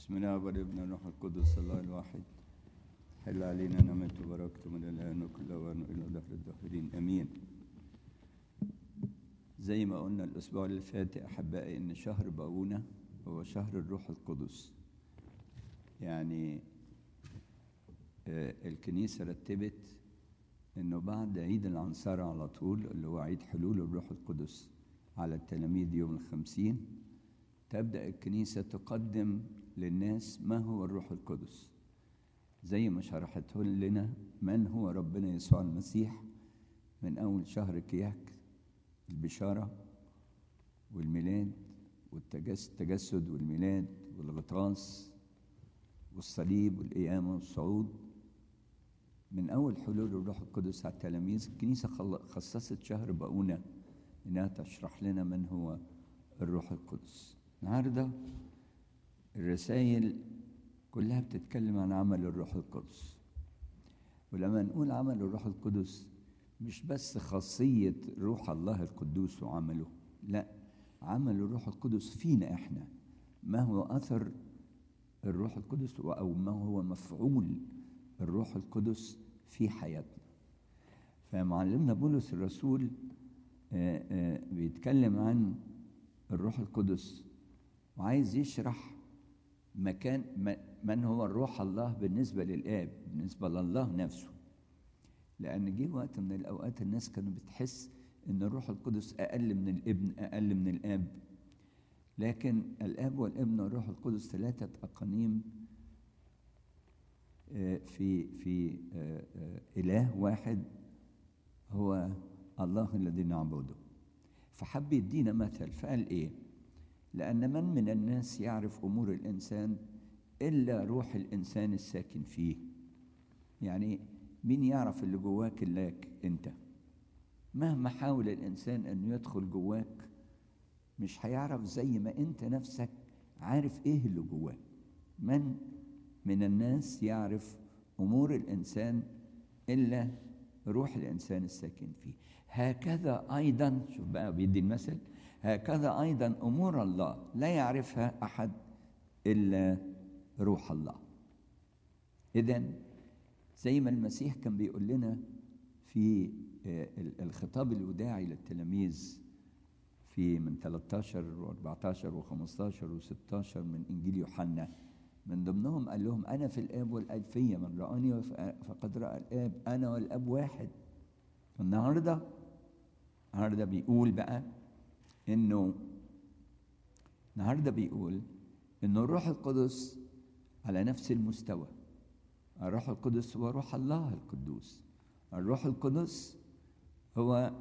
بسم الله والابن والروح القدس الله الواحد حل علينا نعمته وبركته من الان وكل اوان الى دهر الداخلين امين زي ما قلنا الاسبوع اللي فات يا احبائي ان شهر باونا هو شهر الروح القدس يعني آه، الكنيسه رتبت انه بعد عيد العنصرة على طول اللي هو عيد حلول الروح القدس على التلاميذ يوم الخمسين تبدأ الكنيسة تقدم للناس ما هو الروح القدس زي ما شرحته لنا من هو ربنا يسوع المسيح من أول شهر كياك البشارة والميلاد والتجسد والميلاد والغطاس والصليب والقيامة والصعود من أول حلول الروح القدس على التلاميذ الكنيسة خل- خصصت شهر بقونة إنها تشرح لنا من هو الروح القدس النهاردة الرسائل كلها بتتكلم عن عمل الروح القدس ولما نقول عمل الروح القدس مش بس خاصية روح الله القدوس وعمله لا عمل الروح القدس فينا احنا ما هو أثر الروح القدس أو ما هو مفعول الروح القدس في حياتنا فمعلمنا بولس الرسول آه، آه، بيتكلم عن الروح القدس وعايز يشرح مكان م- من هو الروح الله بالنسبة للآب بالنسبة لله نفسه لأن جه وقت من الأوقات الناس كانوا بتحس إن الروح القدس أقل من الابن أقل من الآب لكن الآب والابن والروح القدس ثلاثة أقانيم آه، في في آه، آه، إله واحد هو الله الذي نعبده فحب يدينا مثل فقال إيه لأن من من الناس يعرف أمور الإنسان إلا روح الإنسان الساكن فيه يعني مين يعرف اللي جواك إلاك أنت مهما حاول الإنسان أنه يدخل جواك مش هيعرف زي ما أنت نفسك عارف إيه اللي جواك من من الناس يعرف أمور الإنسان إلا روح الإنسان الساكن فيه هكذا أيضا شوف بقى بيدي المثل هكذا أيضا أمور الله لا يعرفها أحد إلا روح الله إذا زي ما المسيح كان بيقول لنا في آه، ال- الخطاب الوداعي للتلاميذ في من 13 و14 و15 و16 من انجيل يوحنا من ضمنهم قال لهم انا في الاب والاب فيا من رآني وف- فقد رأى الاب انا والاب واحد النهارده النهارده بيقول بقى انه النهارده بيقول ان الروح القدس على نفس المستوى الروح القدس هو روح الله القدوس الروح القدس هو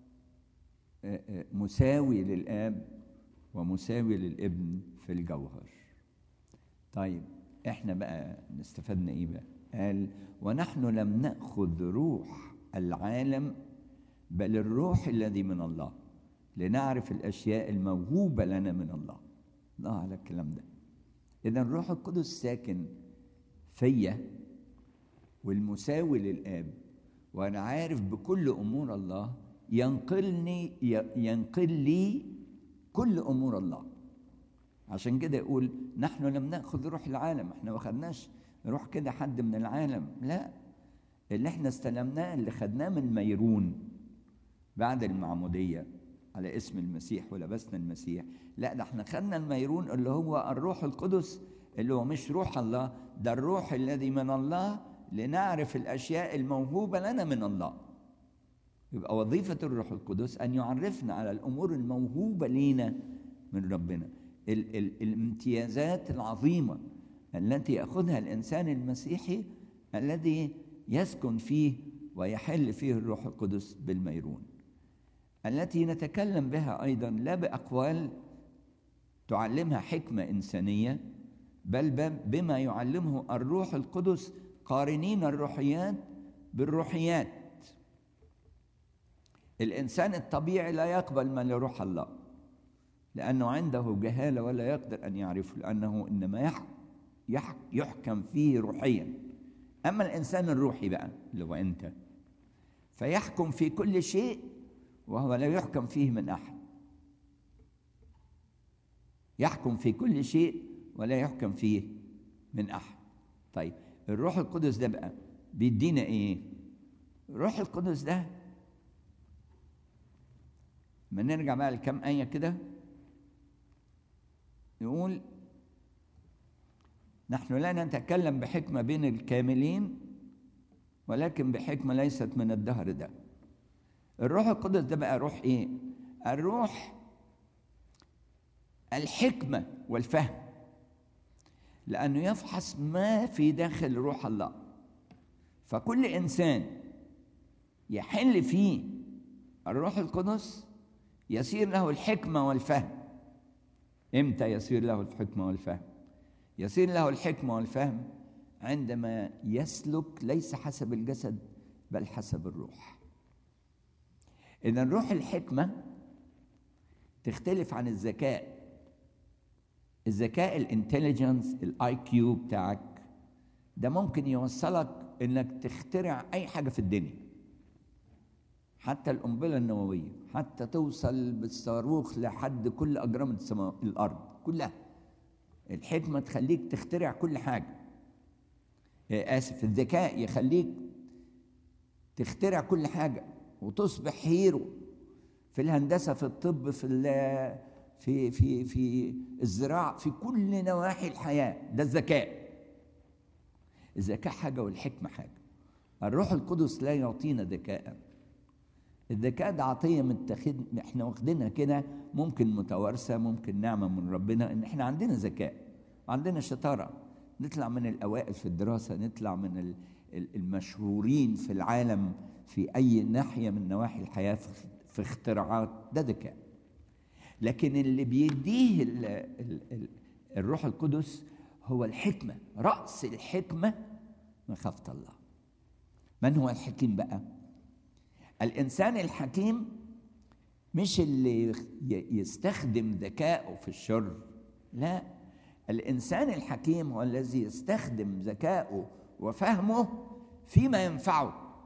آه، آه، مساوي للاب ومساوي للابن في الجوهر طيب احنا بقى نستفدنا ايه بقى قال ونحن لم ناخذ روح العالم بل الروح الذي من الله لنعرف الاشياء الموهوبه لنا من الله الله على الكلام ده اذا الروح القدس ساكن فيا والمساوي للاب وانا عارف بكل امور الله ينقلني ينقل لي كل امور الله عشان كده يقول نحن لم ناخذ روح العالم احنا ما خدناش روح كده حد من العالم لا اللي احنا استلمناه اللي خدناه من ميرون بعد المعموديه على اسم المسيح ولبسنا المسيح لا ده احنا خدنا الميرون اللي هو الروح القدس اللي هو مش روح الله ده الروح الذي من الله لنعرف الاشياء الموهوبه لنا من الله يبقى وظيفة الروح القدس أن يعرفنا على الأمور الموهوبة لينا من ربنا ال- ال- الامتيازات العظيمة التي يأخذها الإنسان المسيحي الذي يسكن فيه ويحل فيه الروح القدس بالميرون التي نتكلم بها أيضا لا بأقوال تعلمها حكمة إنسانية بل ب- بما يعلمه الروح القدس قارنين الروحيات بالروحيات الإنسان الطبيعي لا يقبل ما لروح الله لأنه عنده جهالة ولا يقدر أن يعرفه لأنه إنما يح يح يحكم فيه روحيا أما الإنسان الروحي بقى اللي هو أنت فيحكم في كل شيء وهو لا يحكم فيه من أحد يحكم في كل شيء ولا يحكم فيه من احد طيب الروح القدس ده بقى بيدينا ايه الروح القدس ده ما نرجع بقى لكم آية كده نقول نحن لا نتكلم بحكمة بين الكاملين ولكن بحكمة ليست من الدهر ده الروح القدس ده بقى روح ايه الروح الحكمة والفهم لأنه يفحص ما في داخل روح الله فكل إنسان يحل فيه الروح القدس يصير له الحكمة والفهم إمتى يصير له الحكمة والفهم يصير له الحكمة والفهم عندما يسلك ليس حسب الجسد بل حسب الروح إذا روح الحكمة تختلف عن الذكاء الذكاء الانتليجنس الاي كيو بتاعك ده ممكن يوصلك انك تخترع اي حاجه في الدنيا حتى القنبله النوويه حتى توصل بالصاروخ لحد كل اجرام السماء الارض كلها الحكمه تخليك تخترع كل حاجه اسف الذكاء يخليك تخترع كل حاجه وتصبح هيرو في الهندسه في الطب في في في في الزراعه في كل نواحي الحياه ده الذكاء الذكاء حاجه والحكمه حاجه الروح القدس لا يعطينا ذكاء الذكاء ده عطيه متخذ احنا واخدينها كده ممكن متوارثه ممكن نعمه من ربنا ان احنا عندنا ذكاء عندنا شطاره نطلع من الاوائل في الدراسه نطلع من المشهورين في العالم في اي ناحيه من نواحي الحياه في اختراعات ده ذكاء لكن اللي بيديه ال ال ال الروح القدس هو الحكمة رأس الحكمة مخافة الله من هو الحكيم بقى الإنسان الحكيم مش اللي يستخدم ذكائه في الشر لا الإنسان الحكيم هو الذي يستخدم ذكائه وفهمه فيما ينفعه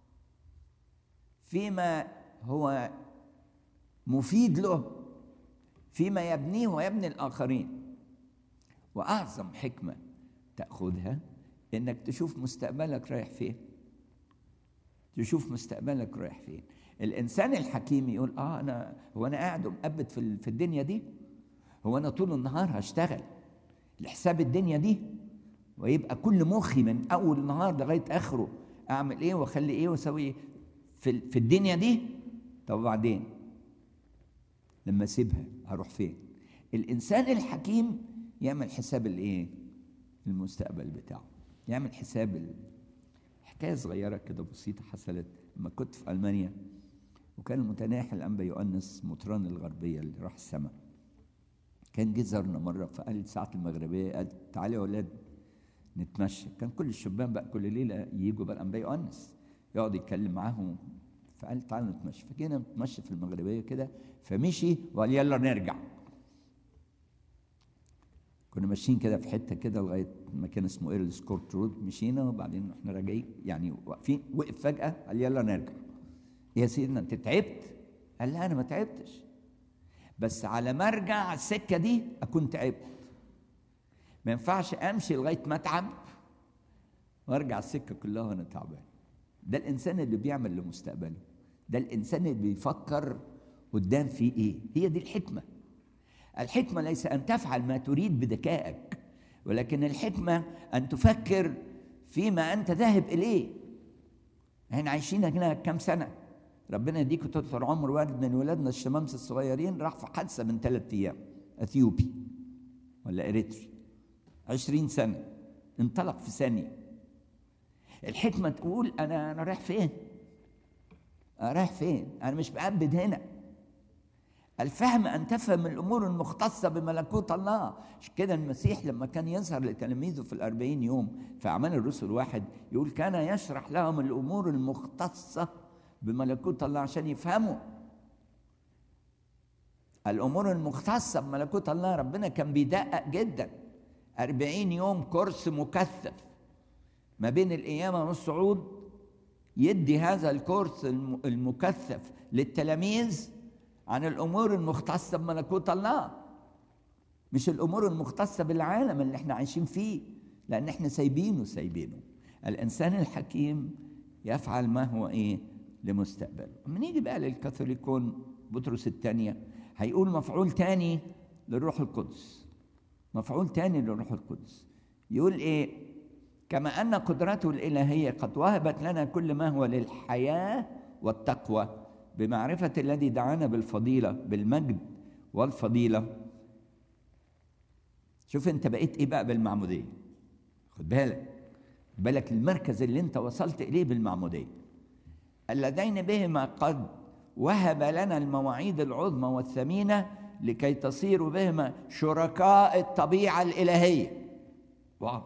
فيما هو مفيد له فيما يبنيه ويبني الآخرين وأعظم حكمة تأخذها إنك تشوف مستقبلك رايح فين تشوف مستقبلك رايح فين الإنسان الحكيم يقول آه أنا هو أنا قاعد ومقبت في في الدنيا دي هو أنا طول النهار هشتغل لحساب الدنيا دي ويبقى كل مخي من أول النهار لغاية آخره أعمل إيه وأخلي إيه وأسوي إيه في في الدنيا دي طب وبعدين لما اسيبها هروح فين الانسان الحكيم يعمل حساب الايه المستقبل بتاعه يعمل حساب ال... حكايه صغيره كده بسيطه حصلت لما كنت في المانيا وكان المتناحي الانبا يؤنس مطران الغربيه اللي راح السماء كان جه زارنا مره فقال ساعه المغربيه قال تعالوا يا اولاد نتمشى كان كل الشبان بقى كل ليله يجوا بقى الانبا يؤنس يقعد يتكلم معاهم فقال تعالوا نتمشى فجينا نتمشى في المغربيه كده فمشي وقال يلا نرجع كنا ماشيين كده في حته كده لغايه مكان اسمه ايرل سكورت رود مشينا وبعدين احنا راجعين يعني واقفين وقف فجاه قال يلا نرجع يا سيدنا انت تعبت؟ قال لا انا ما تعبتش بس على ما ارجع السكه دي اكون تعبت ما ينفعش امشي لغايه ما اتعب وارجع السكه كلها وانا تعبان ده الانسان اللي بيعمل لمستقبله ده الانسان اللي بيفكر قدام في ايه هي دي الحكمه الحكمه ليس ان تفعل ما تريد بذكائك ولكن الحكمه ان تفكر فيما انت ذاهب اليه احنا عايشين هنا كام سنه ربنا يديك طول عمر والد من ولادنا الشمامسه الصغيرين راح في حادثه من ثلاث ايام اثيوبي ولا اريتري عشرين سنه انطلق في ثانيه الحكمه تقول انا انا رايح فين أنا رايح فين انا مش بأبد هنا الفهم أن تفهم الأمور المختصة بملكوت الله مش كده المسيح لما كان يظهر لتلاميذه في الأربعين يوم في أعمال الرسل واحد يقول كان يشرح لهم الأمور المختصة بملكوت الله عشان يفهموا الأمور المختصة بملكوت الله ربنا كان بيدقق جدا أربعين يوم كورس مكثف ما بين القيامة والصعود يدي هذا الكورس المكثف للتلاميذ عن الامور المختصه بملكوت الله مش الامور المختصه بالعالم اللي احنا عايشين فيه لان احنا سايبينه سايبينه الانسان الحكيم يفعل ما هو ايه لمستقبله اما نيجي بقى للكاثوليكون بطرس الثانيه هيقول مفعول تاني للروح القدس مفعول تاني للروح القدس يقول ايه كما ان قدرته الالهيه قد وهبت لنا كل ما هو للحياه والتقوى بمعرفه الذي دعانا بالفضيله بالمجد والفضيله شوف انت بقيت ايه بقى بالمعموديه خد بالك خد بالك المركز اللي انت وصلت اليه بالمعموديه اللذين بهما قد وهب لنا المواعيد العظمى والثمينه لكي تصيروا بهما شركاء الطبيعه الالهيه واو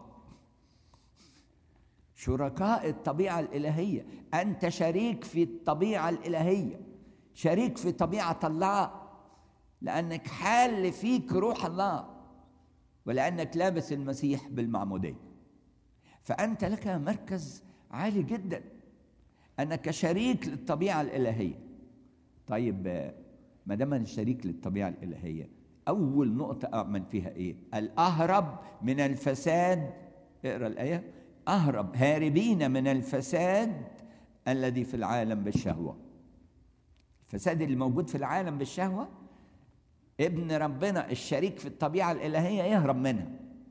شركاء الطبيعه الالهيه انت شريك في الطبيعه الالهيه شريك في طبيعه الله لانك حال فيك روح الله ولانك لابس المسيح بالمعموديه فانت لك مركز عالي جدا انك شريك للطبيعه الالهيه طيب ما دام انا شريك للطبيعه الالهيه اول نقطه اؤمن فيها ايه الاهرب من الفساد اقرا الايه اهرب هاربين من الفساد الذي في العالم بالشهوه الفساد اللي موجود في العالم بالشهوه ابن ربنا الشريك في الطبيعه الالهيه يهرب منها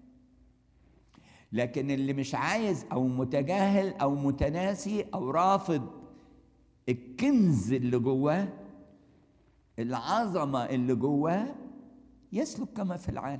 لكن اللي مش عايز او متجاهل او متناسي او رافض الكنز اللي جواه العظمه اللي جواه يسلك كما في العالم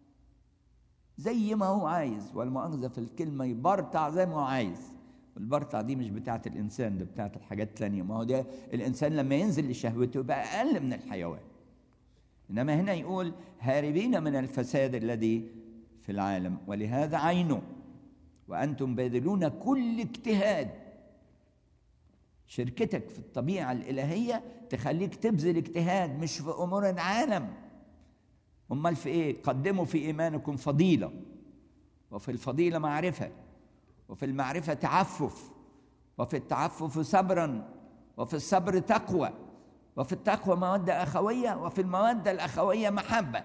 زي ما هو عايز والمؤاخذه في الكلمه يبرطع زي ما هو عايز والبرطع دي مش بتاعه الانسان ده بتاعه الحاجات الثانيه ما هو ده الانسان لما ينزل لشهوته يبقى اقل من الحيوان انما هنا يقول هاربين من الفساد الذي في العالم ولهذا عينه وانتم باذلون كل اجتهاد شركتك في الطبيعه الالهيه تخليك تبذل اجتهاد مش في امور العالم امال في ايه قدموا في ايمانكم فضيله وفي الفضيله معرفه وفي المعرفه تعفف وفي التعفف صبرا وفي الصبر تقوى وفي التقوى موده اخويه وفي الموده الاخويه محبه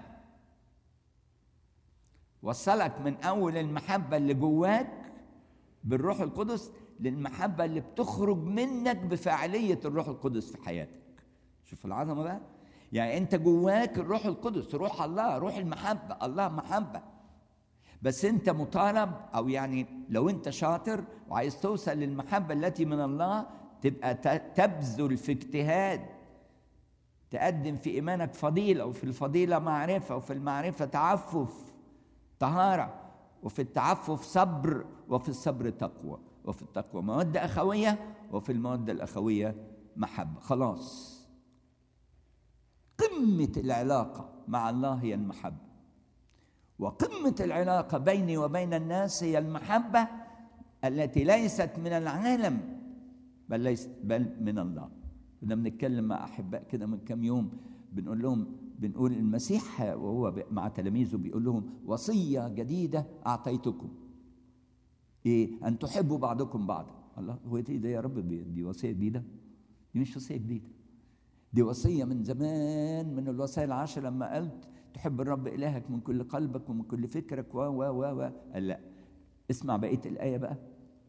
وصلك من اول المحبه اللي جواك بالروح القدس للمحبه اللي بتخرج منك بفاعليه الروح القدس في حياتك شوف العظمه بقى يعني انت جواك الروح القدس روح الله روح المحبه الله محبه بس انت مطالب او يعني لو انت شاطر وعايز توصل للمحبه التي من الله تبقى تبذل في اجتهاد تقدم في ايمانك فضيله وفي الفضيله معرفه وفي المعرفه تعفف طهاره وفي التعفف صبر وفي الصبر تقوى وفي التقوى موده اخويه وفي الموده الاخويه محبه خلاص قمه العلاقه مع الله هي المحبه وقمه العلاقه بيني وبين الناس هي المحبه التي ليست من العالم بل ليست بل من الله كنا بنتكلم مع احباء كده من كام يوم بنقول لهم بنقول المسيح وهو مع تلاميذه بيقول لهم وصيه جديده اعطيتكم ايه ان تحبوا بعضكم بعضا الله هو ايه ده يا رب دي وصيه جديده دي مش وصيه جديده دي وصيه من زمان من الوصايا العشر لما قلت تحب الرب الهك من كل قلبك ومن كل فكرك و و و و قال لا اسمع بقيه الايه بقى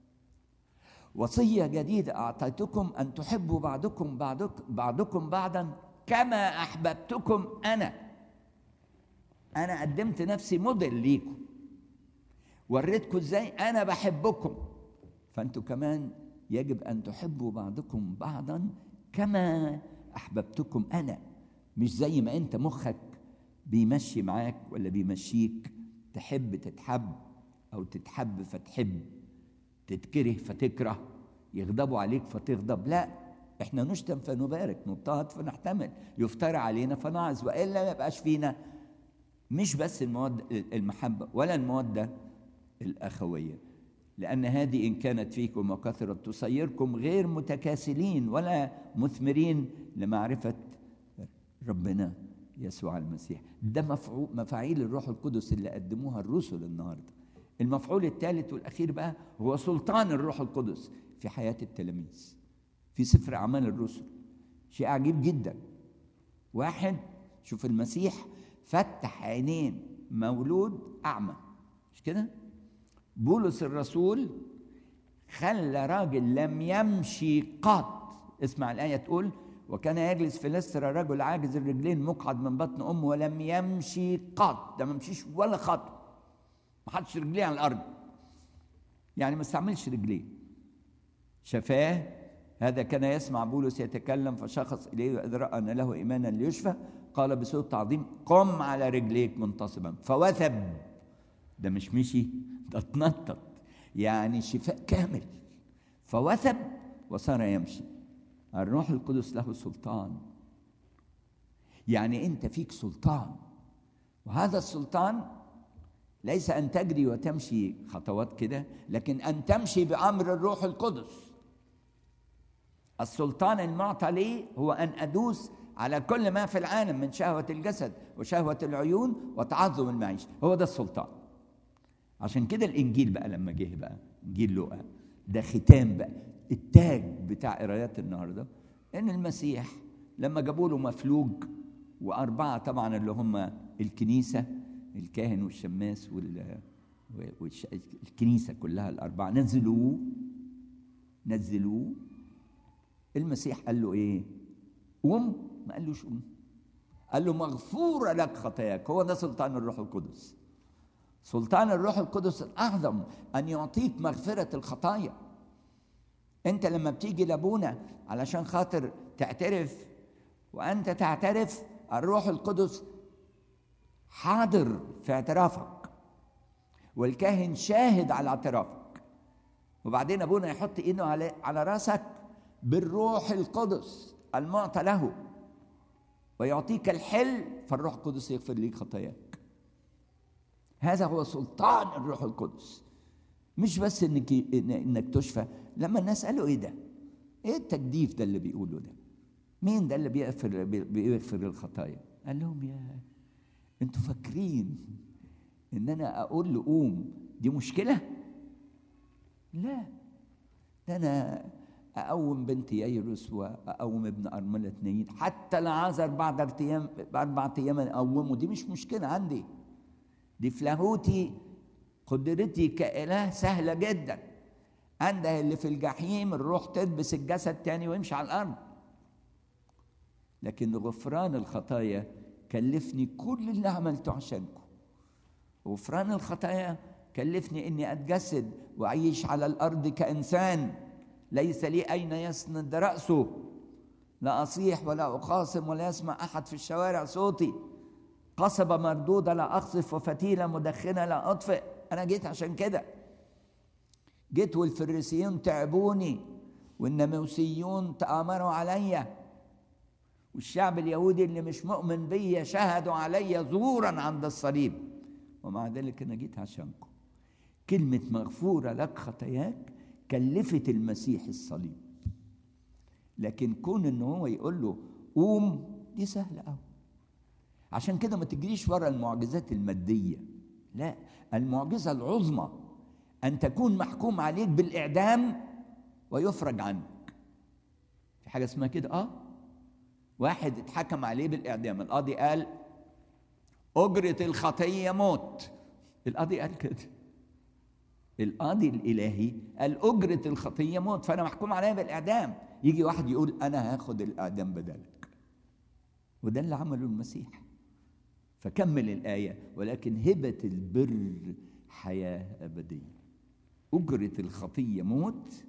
وصيه جديده اعطيتكم ان تحبوا بعضكم بعضكم بعضكم بعضا كما احببتكم انا انا قدمت نفسي موديل ليكم وريتكم ازاي انا بحبكم فانتوا كمان يجب ان تحبوا بعضكم بعضا كما احببتكم انا مش زي ما انت مخك بيمشي معاك ولا بيمشيك تحب تتحب او تتحب فتحب تتكره فتكره يغضبوا عليك فتغضب لا احنا نشتم فنبارك نضطهد فنحتمل يفترى علينا فنعظ والا ما يبقاش فينا مش بس المواد المحبه ولا الموده الاخويه لان هذه ان كانت فيكم وكثرت تصيركم غير متكاسلين ولا مثمرين لمعرفه ربنا يسوع المسيح ده مفعول مفاعيل الروح القدس اللي قدموها الرسل النهارده المفعول الثالث والاخير بقى هو سلطان الروح القدس في حياه التلاميذ في سفر اعمال الرسل شيء عجيب جدا واحد شوف المسيح فتح عينين مولود اعمى مش كده بولس الرسول خلى راجل لم يمشي قط اسمع الآية تقول وكان يجلس في لستر رجل عاجز الرجلين مقعد من بطن أمه ولم يمشي قط ده ما مشيش ولا خطوة ما حطش رجليه على الأرض يعني ما استعملش رجليه شفاه هذا كان يسمع بولس يتكلم فشخص إليه وإذ رأى أن له إيمانا ليشفى قال بصوت تعظيم قم على رجليك منتصبا فوثب ده مش مشي ده اتنطط يعني شفاء كامل فوثب وصار يمشي الروح القدس له سلطان يعني انت فيك سلطان وهذا السلطان ليس ان تجري وتمشي خطوات كده لكن ان تمشي بامر الروح القدس السلطان المعطى لي هو ان ادوس على كل ما في العالم من شهوه الجسد وشهوه العيون وتعظم المعيشه هو ده السلطان عشان كده الانجيل بقى لما جه بقى انجيل لوقا ده ختام بقى التاج بتاع قرايات النهارده ان المسيح لما جابوا له مفلوج واربعه طبعا اللي هم الكنيسه الكاهن والشماس وال والكنيسه كلها الاربعه نزلوه نزلوه المسيح قال له ايه؟ قوم ما قالوش قوم قال له مغفوره لك خطاياك هو ده سلطان الروح القدس سلطان الروح القدس الاعظم ان يعطيك مغفره الخطايا انت لما بتيجي لابونا علشان خاطر تعترف وانت تعترف الروح القدس حاضر في اعترافك والكاهن شاهد على اعترافك وبعدين ابونا يحط ايده على على راسك بالروح القدس المعطى له ويعطيك الحل فالروح القدس يغفر لك خطاياك هذا هو سلطان الروح القدس مش بس انك انك تشفى لما الناس قالوا ايه ده؟ ايه التجديف ده اللي بيقولوا ده؟ مين ده اللي بيغفر بيغفر الخطايا؟ قال لهم يا انتوا فاكرين ان انا اقول له قوم دي مشكله؟ لا ده انا اقوم بنت ييروس واقوم ابن ارمله نايين حتى العازر بعد ايام باربع ايام اقومه دي مش مشكله عندي دي في لاهوتي قدرتي كإله سهلة جدا عنده اللي في الجحيم الروح تلبس الجسد تاني ويمشي على الأرض لكن غفران الخطايا كلفني كل اللي عملته عشانكم غفران الخطايا كلفني اني اتجسد واعيش على الارض كانسان ليس لي اين يسند راسه لا اصيح ولا اخاصم ولا يسمع احد في الشوارع صوتي قصبة مردودة لا أقصف وفتيلة مدخنة لا أطفئ أنا جيت عشان كده جيت والفريسيون تعبوني والناموسيون تآمروا عليا والشعب اليهودي اللي مش مؤمن بيا شهدوا عليا زورا عند الصليب ومع ذلك أنا جيت عشانكم كلمة مغفورة لك خطاياك كلفت المسيح الصليب لكن كون ان هو يقول له قوم دي سهله قوي عشان كده ما تجريش ورا المعجزات المادية لا المعجزة العظمى أن تكون محكوم عليك بالإعدام ويفرج عنك في حاجة اسمها كده آه واحد اتحكم عليه بالإعدام القاضي قال أجرة الخطية موت القاضي قال كده القاضي الإلهي قال أجرة الخطية موت فأنا محكوم عليها بالإعدام يجي واحد يقول أنا هاخد الإعدام بدلك وده اللي عمله المسيح فكمل الآية ولكن هبة البر حياة أبدية أجرة الخطية موت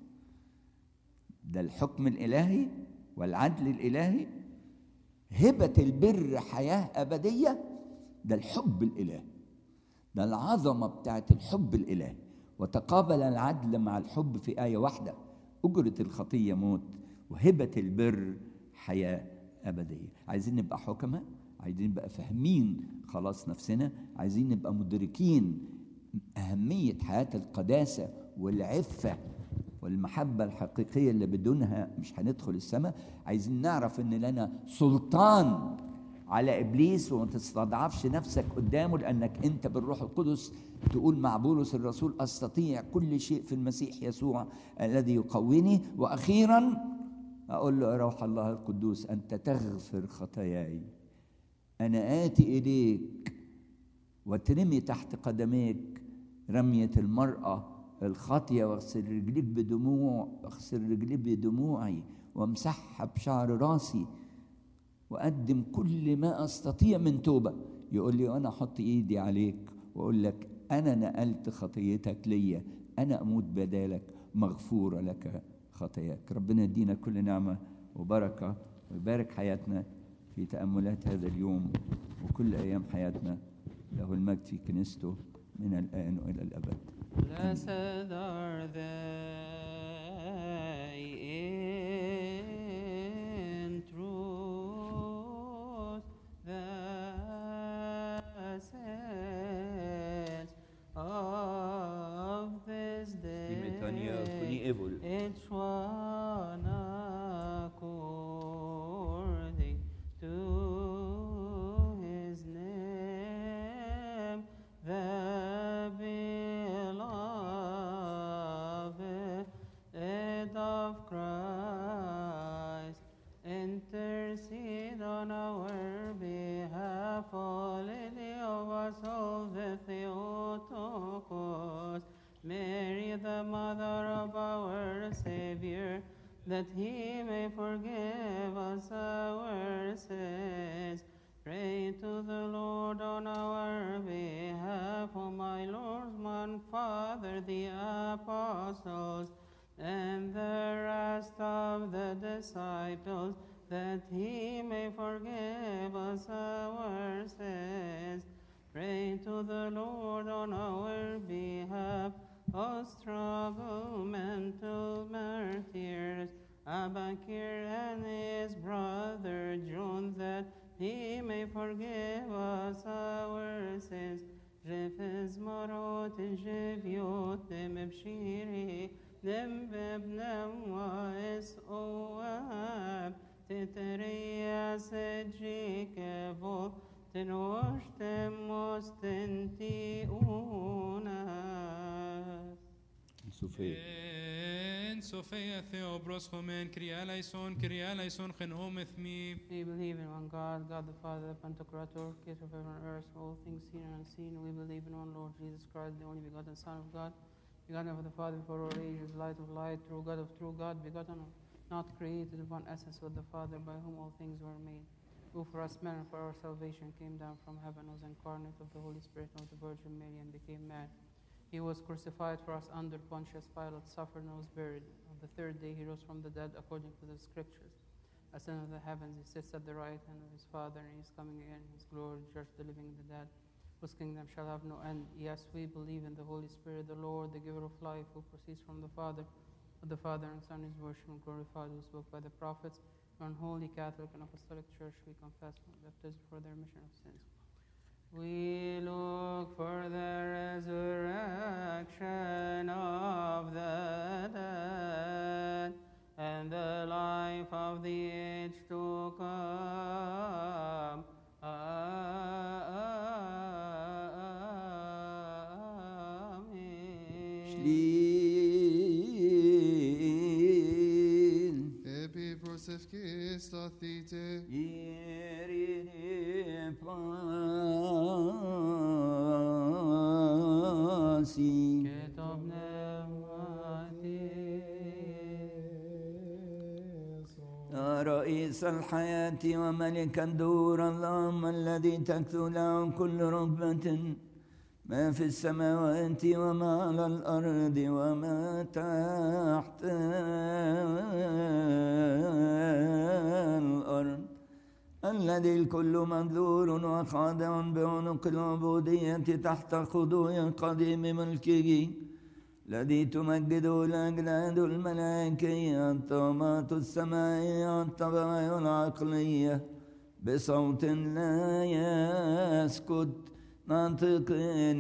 ده الحكم الإلهي والعدل الإلهي هبة البر حياة أبدية ده الحب الإلهي ده العظمة بتاعت الحب الإلهي وتقابل العدل مع الحب في آية واحدة أجرة الخطية موت وهبة البر حياة أبدية عايزين نبقى حكماء عايزين نبقى فاهمين خلاص نفسنا عايزين نبقى مدركين أهمية حياة القداسة والعفة والمحبة الحقيقية اللي بدونها مش هندخل السماء عايزين نعرف إن لنا سلطان على إبليس وما تستضعفش نفسك قدامه لأنك أنت بالروح القدس تقول مع بولس الرسول أستطيع كل شيء في المسيح يسوع الذي يقويني وأخيرا أقول له يا روح الله القدوس أنت تغفر خطاياي أنا آتي إليك وترمي تحت قدميك رمية المرأة الخاطية واغسل رجليك بدموع اغسل رجلي بدموعي وامسحها بشعر راسي وأقدم كل ما أستطيع من توبة يقول لي وأنا أحط إيدي عليك وأقول لك أنا نقلت خطيتك ليا أنا أموت بدالك مغفورة لك خطاياك ربنا يدينا كل نعمة وبركة ويبارك حياتنا في تأملات هذا اليوم وكل أيام حياتنا له المجد في كنيسته من الآن وإلى الأبد Blessed are they in truth, the saints of this day. Each one according to his name, the beloved of Christ, intercede on our behalf, O Lady of our soul, the Theotokos, Mary, the mother of our Savior, that he may forgive us our sins. Pray to the Lord on our behalf, O my Lord, my Father, the apostles, and the rest of the disciples, that he may forgive us our sins. Pray to the Lord on our behalf, O struggle mental martyrs, Abakir and his brother John, that he may forgive us our sins. جفز مرات جفيوت مبشيري دم بابنم واس اواب تتريا سجيك فو تنوش تموس تنتي أوناس صوفيا En Sophia Theobros Homen, Kyria eleison, Kyria eleison, Chen Omethmi. We believe in one God, God the Father, Pantocrator, creator of heaven and earth, all things seen and unseen. We believe in one Lord Jesus Christ, the only begotten Son of God, begotten of the Father before all ages, light of light, true God of true God, begotten of not created, one essence with the Father, by whom all things were made. Who for us men and for our salvation came down from heaven, was incarnate of the Holy Spirit and of the Virgin Mary, and became man. He was crucified for us under Pontius Pilate, suffered and was buried. On the third day he rose from the dead according to the scriptures. Ascended to the heavens, he sits at the right hand of his Father, and he is coming again in his glory to judge the living and the dead, whose kingdom shall have no end. Yes, we believe in the Holy Spirit, the Lord, the giver of life, who proceeds from the Father. With the Father and Son is worshipped and glorified, who spoke by the prophets. One holy Catholic and Apostolic Church, we confess baptism for the remission of sins. We look for the resurrection of the dead and the life of the age to come. Amen. شليل Epi prosefkis lathite, Irine pasi كتاب نعمتي يا رئيس الحياة وملك الدور اللهم الذي تكثر له كل ركبة ما في السماوات وما على الأرض وما تحت الأرض الذي الكل مذلول وخاضع بعنق العبودية تحت خضوع قديم ملكه الذي تمجده الأجناد الملائكية الطامات السمائية الطبيعية العقلية بصوت لا يسكت ناطق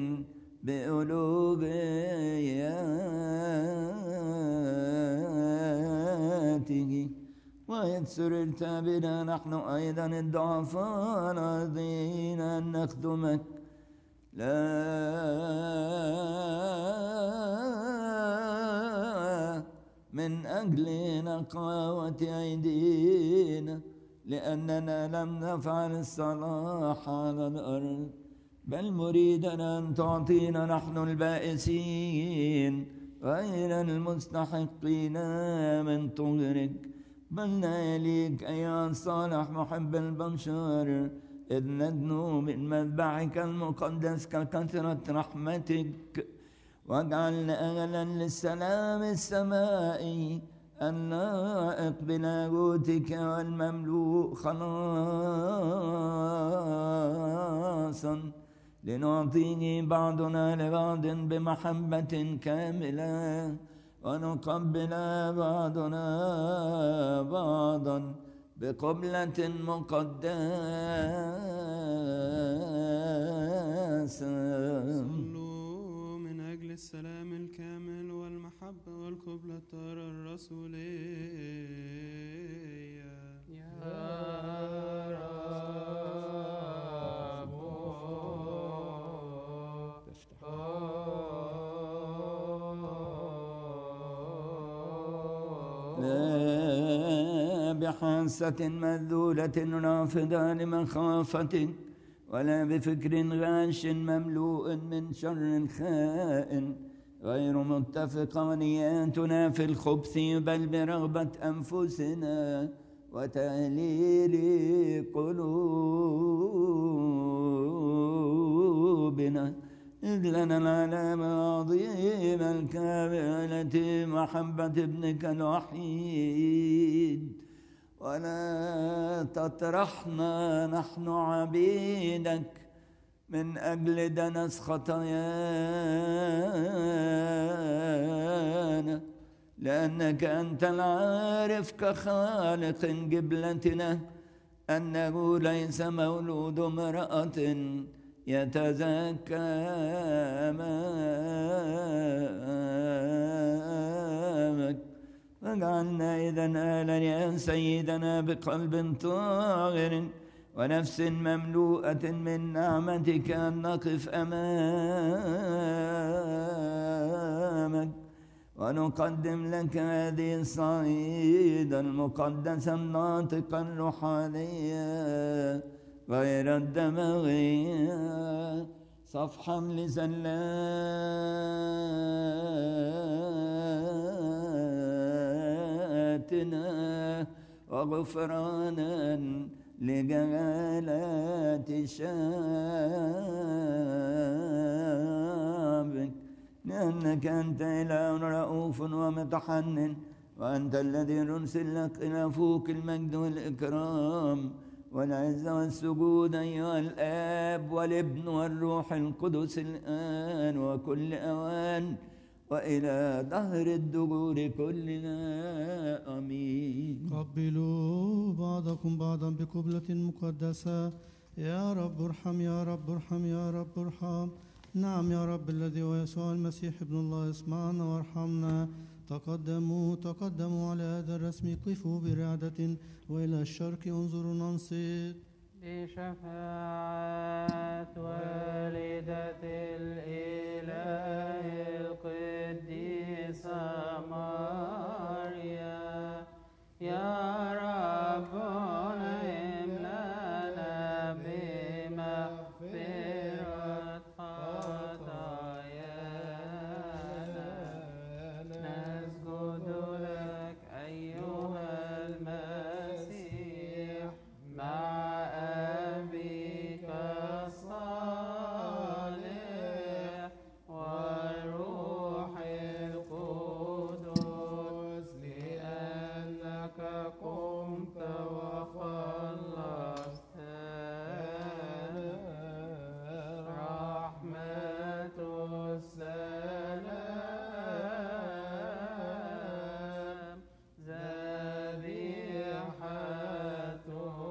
بألوهياته ويسر بنا نحن أيضا الضعفاء الذين أن نخدمك لا من أجل نقاوة أيدينا لأننا لم نفعل الصلاح على الأرض بل مريدا أن تعطينا نحن البائسين غير المستحقين من طهرك بل ناليك أيها الصالح محب البشر إذ ندنو من مذبحك المقدس ككثرة رحمتك واجعلنا أهلا للسلام السمائي اللائق بلاغوتك والمملوء خلاصا لنعطيه بعضنا لبعض بمحبة كاملة ونقبل بعضنا بعضا بقبلة مقدسة صلوا من أجل السلام الكامل والمحبة والقبلة الرسولية يا لا بحاسة مذولة رافضة لمخافتك ولا بفكر غاش مملوء من شر خائن غير متفقة نياتنا في الخبث بل برغبة أنفسنا وتهليل قلوبنا إذ لنا العلامة العظيمة الكاملة محبة ابنك الوحيد ولا تطرحنا نحن عبيدك من أجل دنس خطايانا لأنك أنت العارف كخالق جبلتنا أنه ليس مولود امرأة يتزكى أمامك فاجعلنا إذا آلا يا سيدنا بقلب طاهر ونفس مملوءة من نعمتك أن نقف أمامك ونقدم لك هذه الصعيد المقدسة الناطقة الروحانية غير الدموية صفحا لزلاتنا وغفرانا لجلالات شعبك لأنك أنت إله رؤوف ومتحنن وأنت الذي نرسل لك إلى فوق المجد والإكرام والعزة والسجود أيها الآب والابن والروح القدس الآن وكل أوان وإلى دهر الدهور كلنا آمين قبلوا بعضكم بعضا بقبلة مقدسة يا رب ارحم يا رب ارحم يا رب ارحم نعم يا رب الذي هو يسوع المسيح ابن الله اسمعنا وارحمنا تقدموا تقدموا على هذا الرسم قفوا برعدة وإلى الشرق انظروا ننصت بشفاعة والدة الإله القديسة مريم يا رب نعم لنا بمغفرة خطايانا نسجد لك أيها المسيح مع أبيك الصالح والروح القدس لأنك قمت وخلصتنا رحمة السلام ذبيحة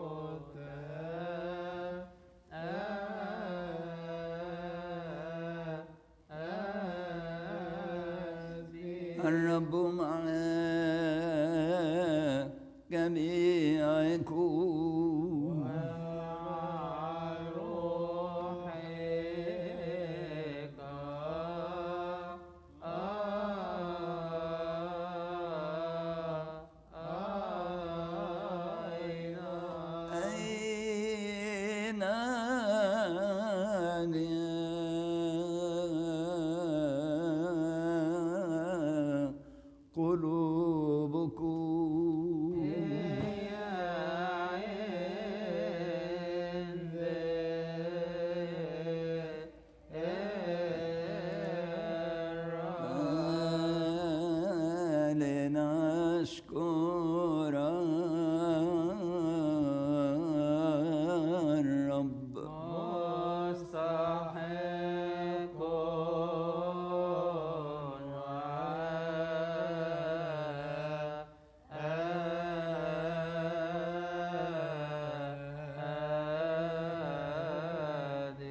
الرب مع جميعكم روحك أين أين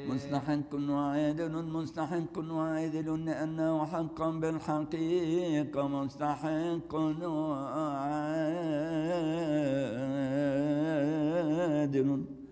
مستحق وعادل مستحق وعادل لأنه حقا بالحقيقة مستحق وعادل